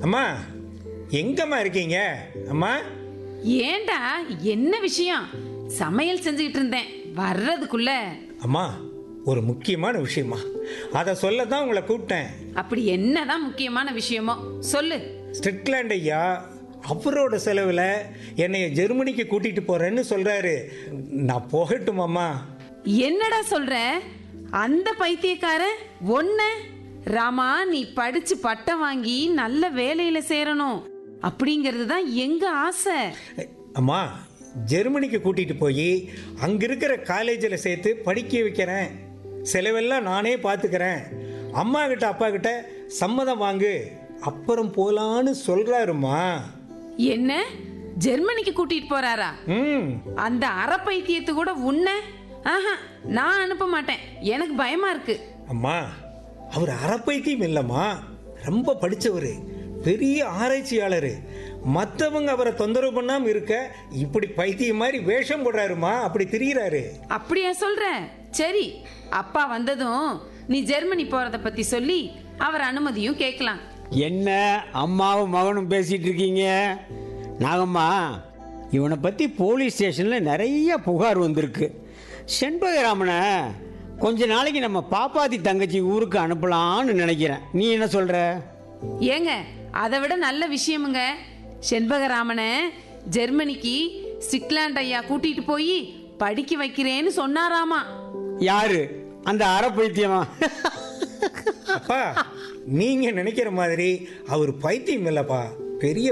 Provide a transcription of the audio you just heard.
அம்மா எங்கம்மா இருக்கீங்க அம்மா ஏன்டா என்ன விஷயம் சமையல் செஞ்சுக்கிட்டு இருந்தேன் வர்றதுக்குள்ள அம்மா ஒரு முக்கியமான விஷயமா அதை சொல்ல தான் உங்களை கூப்பிட்டேன் அப்படி என்னதான் முக்கியமான விஷயமோ சொல்லு ஸ்ட்ரிக்லாண்ட் ஐயா அவரோட செலவில் என்னைய ஜெர்மனிக்கு கூட்டிட்டு போறேன்னு சொல்றாரு நான் போகட்டுமாம்மா என்னடா சொல்ற அந்த பைத்தியக்காரன் ஒன்ன ராமா நீ படிச்சு பட்டம் வாங்கி நல்ல வேலையில சேரணும் அப்படிங்கிறது தான் எங்க ஆசை அம்மா ஜெர்மனிக்கு கூட்டிட்டு போய் அங்க இருக்கிற காலேஜில் சேர்த்து படிக்க வைக்கிறேன் செலவெல்லாம் நானே பார்த்துக்கிறேன் அம்மா கிட்ட அப்பா கிட்ட சம்மதம் வாங்கு அப்புறம் போலான்னு சொல்றாருமா என்ன ஜெர்மனிக்கு கூட்டிட்டு போறாரா ம் அந்த அற பைத்தியத்து கூட உன்ன ஆஹா நான் அனுப்ப மாட்டேன் எனக்கு பயமா இருக்கு அம்மா அவர் அறப்பைத்தியம் இல்லைம்மா ரொம்ப படித்தவர் பெரிய ஆராய்ச்சியாளர் மற்றவங்க அவரை தொந்தரவு பண்ணாம இருக்க இப்படி பைத்தியம் மாதிரி வேஷம் போடுறாருமா அப்படி திரியிறாரு அப்படியா சொல்ற சரி அப்பா வந்ததும் நீ ஜெர்மனி போறத பத்தி சொல்லி அவர் அனுமதியும் கேட்கலாம் என்ன அம்மாவும் மகனும் பேசிட்டு இருக்கீங்க நாகம்மா இவனை பற்றி போலீஸ் ஸ்டேஷனில் நிறைய புகார் வந்திருக்கு செண்பகராமனை கொஞ்ச நாளைக்கு நம்ம பாப்பாத்தி தங்கச்சி ஊருக்கு அனுப்பலான்னு நினைக்கிறேன் நீ என்ன சொல்ற ஏங்க அதை விட நல்ல விஷயமுங்க செண்பகராமனை ஜெர்மனிக்கு ஸ்டிக்லாண்ட் ஐயா கூட்டிட்டு போய் படிக்க வைக்கிறேன்னு சொன்னாராமா யாரு அந்த அரை பைத்தியமா அப்பா நீங்க நினைக்கிற மாதிரி அவர் பைத்தியம் இல்லப்பா பெரிய